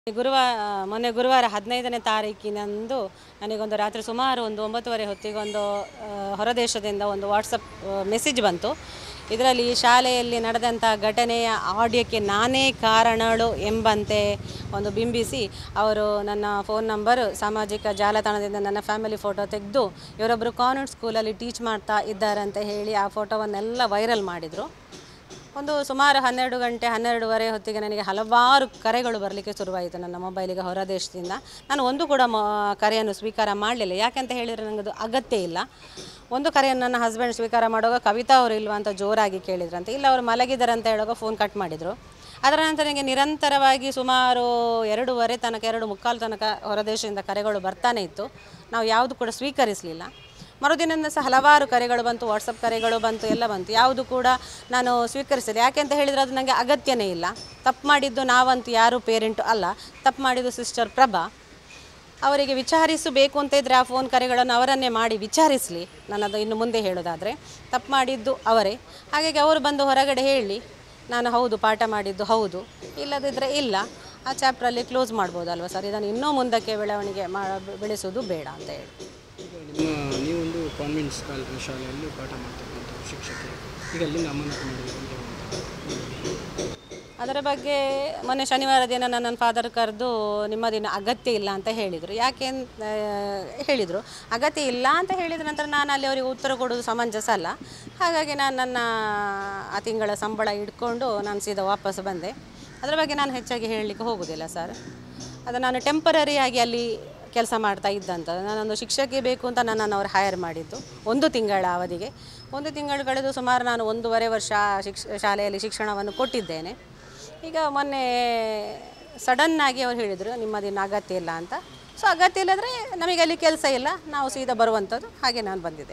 ಗುರುವಾರ ಮೊನ್ನೆ ಗುರುವಾರ ಹದಿನೈದನೇ ತಾರೀಕಿನಂದು ನನಗೊಂದು ರಾತ್ರಿ ಸುಮಾರು ಒಂದು ಒಂಬತ್ತುವರೆ ಹೊತ್ತಿಗೆ ಒಂದು ಆ, ಹೊರದೇಶದಿಂದ ಒಂದು ವಾಟ್ಸಪ್ ಮೆಸೇಜ್ ಬಂತು ಇದರಲ್ಲಿ ಶಾಲೆಯಲ್ಲಿ ನಡೆದಂಥ ಘಟನೆಯ ಆಡಿಯೋಕ್ಕೆ ನಾನೇ ಕಾರಣಳು ಎಂಬಂತೆ ಒಂದು ಬಿಂಬಿಸಿ ಅವರು ನನ್ನ ಫೋನ್ ನಂಬರು ಸಾಮಾಜಿಕ ಜಾಲತಾಣದಿಂದ ನನ್ನ ಫ್ಯಾಮಿಲಿ ಫೋಟೋ ತೆಗೆದು ಇವರೊಬ್ಬರು ಕಾನ್ವೆಂಟ್ ಸ್ಕೂಲಲ್ಲಿ ಟೀಚ್ ಮಾಡ್ತಾ ಇದ್ದಾರೆ ಅಂತ ಹೇಳಿ ಆ ಫೋಟೋವನ್ನೆಲ್ಲ ವೈರಲ್ ಮಾಡಿದರು ಒಂದು ಸುಮಾರು ಹನ್ನೆರಡು ಗಂಟೆ ಹನ್ನೆರಡುವರೆ ಹೊತ್ತಿಗೆ ನನಗೆ ಹಲವಾರು ಕರೆಗಳು ಬರಲಿಕ್ಕೆ ಶುರುವಾಯಿತು ನನ್ನ ಮೊಬೈಲಿಗೆ ಹೊರದೇಶದಿಂದ ನಾನು ಒಂದು ಕೂಡ ಮ ಕರೆಯನ್ನು ಸ್ವೀಕಾರ ಮಾಡಲಿಲ್ಲ ಯಾಕೆಂತ ಹೇಳಿದರೆ ನನಗದು ಅಗತ್ಯ ಇಲ್ಲ ಒಂದು ಕರೆಯನ್ನು ನನ್ನ ಹಸ್ಬೆಂಡ್ ಸ್ವೀಕಾರ ಮಾಡುವಾಗ ಕವಿತಾ ಅವರು ಇಲ್ವಾ ಅಂತ ಜೋರಾಗಿ ಕೇಳಿದ್ರಂತೆ ಇಲ್ಲ ಅವರು ಮಲಗಿದ್ದಾರೆ ಅಂತ ಹೇಳುವಾಗ ಫೋನ್ ಕಟ್ ಮಾಡಿದರು ಅದರ ನಂತರ ನನಗೆ ನಿರಂತರವಾಗಿ ಸುಮಾರು ಎರಡೂವರೆ ತನಕ ಎರಡು ಮುಕ್ಕಾಲು ತನಕ ಹೊರದೇಶದಿಂದ ಕರೆಗಳು ಬರ್ತಾನೆ ಇತ್ತು ನಾವು ಯಾವುದು ಕೂಡ ಸ್ವೀಕರಿಸಲಿಲ್ಲ ಮರುದಿನದಿಂದ ಸಹ ಹಲವಾರು ಕರೆಗಳು ಬಂತು ವಾಟ್ಸಪ್ ಕರೆಗಳು ಬಂತು ಎಲ್ಲ ಬಂತು ಯಾವುದು ಕೂಡ ನಾನು ಸ್ವೀಕರಿಸಿದೆ ಯಾಕೆ ಅಂತ ಹೇಳಿದರೆ ಅದು ನನಗೆ ಅಗತ್ಯನೇ ಇಲ್ಲ ತಪ್ಪು ಮಾಡಿದ್ದು ನಾವಂತೂ ಯಾರೂ ಪೇರೆಂಟು ಅಲ್ಲ ತಪ್ಪು ಮಾಡಿದ್ದು ಸಿಸ್ಟರ್ ಪ್ರಭಾ ಅವರಿಗೆ ವಿಚಾರಿಸಬೇಕು ಅಂತ ಇದ್ದರೆ ಆ ಫೋನ್ ಕರೆಗಳನ್ನು ಅವರನ್ನೇ ಮಾಡಿ ವಿಚಾರಿಸಲಿ ನನ್ನದು ಇನ್ನು ಮುಂದೆ ಹೇಳೋದಾದರೆ ತಪ್ಪು ಮಾಡಿದ್ದು ಅವರೇ ಹಾಗಾಗಿ ಅವರು ಬಂದು ಹೊರಗಡೆ ಹೇಳಿ ನಾನು ಹೌದು ಪಾಠ ಮಾಡಿದ್ದು ಹೌದು ಇಲ್ಲದಿದ್ದರೆ ಇಲ್ಲ ಆ ಚಾಪ್ಟ್ರಲ್ಲಿ ಕ್ಲೋಸ್ ಮಾಡ್ಬೋದಲ್ವ ಸರ್ ಇದನ್ನು ಇನ್ನೂ ಮುಂದಕ್ಕೆ ಬೆಳವಣಿಗೆ ಮಾ ಬೆಳೆಸೋದು ಬೇಡ ಅಂತ ಹೇಳಿ ಈಗ ನಿಮ್ಮ ನೀವೊಂದು ಕಾನ್ವೆಂಟ್ ಸ್ಕಾಲ್ ಶಾಲೆಯಲ್ಲಿ ಪಾಠ ಮಾಡ್ತಕ್ಕಂಥ ಶಿಕ್ಷಕಿ ಈಗ ಅಲ್ಲಿಂದ ಅಮಾನತು ಮಾಡಿದ್ದಾರೆ ಅಂತ ಹೇಳ್ತಾರೆ. ಅದರ ಬಗ್ಗೆ ಮೊನ್ನೆ ಶನಿವಾರ ದಿನ ನನ್ನ ಫಾದರ್ ಕರೆದು ನಿಮ್ಮದಿನ ಅಗತ್ಯ ಇಲ್ಲ ಅಂತ ಹೇಳಿದರು ಯಾಕೆ ಅಂತ ಹೇಳಿದರು ಅಗತ್ಯ ಇಲ್ಲ ಅಂತ ಹೇಳಿದ ನಂತರ ನಾನು ಅಲ್ಲಿ ಅವರಿಗೆ ಉತ್ತರ ಕೊಡೋದು ಸಮಂಜಸ ಅಲ್ಲ ಹಾಗಾಗಿ ನಾನು ನನ್ನ ಆ ತಿಂಗಳ ಸಂಬಳ ಇಟ್ಕೊಂಡು ನಾನು ಸೀದಾ ವಾಪಸ್ ಬಂದೆ ಅದರ ಬಗ್ಗೆ ನಾನು ಹೆಚ್ಚಾಗಿ ಹೇಳಲಿಕ್ಕೆ ಹೋಗೋದಿಲ್ಲ ಸರ್ ಅದು ನಾನು ಟೆಂಪರರಿಯಾಗಿ ಅಲ್ಲಿ ಕೆಲಸ ಮಾಡ್ತಾ ಇದ್ದಂಥದ್ದು ನಾನೊಂದು ಶಿಕ್ಷಕಿ ಬೇಕು ಅಂತ ನನ್ನನ್ನು ಅವರು ಹೈರ್ ಮಾಡಿದ್ದು ಒಂದು ತಿಂಗಳ ಅವಧಿಗೆ ಒಂದು ತಿಂಗಳು ಕಳೆದು ಸುಮಾರು ನಾನು ಒಂದೂವರೆ ವರ್ಷ ಶಿಕ್ಷ ಶಾಲೆಯಲ್ಲಿ ಶಿಕ್ಷಣವನ್ನು ಕೊಟ್ಟಿದ್ದೇನೆ ಈಗ ಮೊನ್ನೆ ಸಡನ್ನಾಗಿ ಅವ್ರು ಹೇಳಿದರು ನಿಮ್ಮದಿನ್ನು ಅಗತ್ಯ ಇಲ್ಲ ಅಂತ ಸೊ ಅಗತ್ಯ ಇಲ್ಲದ್ರೆ ನಮಗೆ ಅಲ್ಲಿ ಕೆಲಸ ಇಲ್ಲ ನಾವು ಸೀದಾ ಬರುವಂಥದ್ದು ಹಾಗೆ ನಾನು ಬಂದಿದ್ದೆ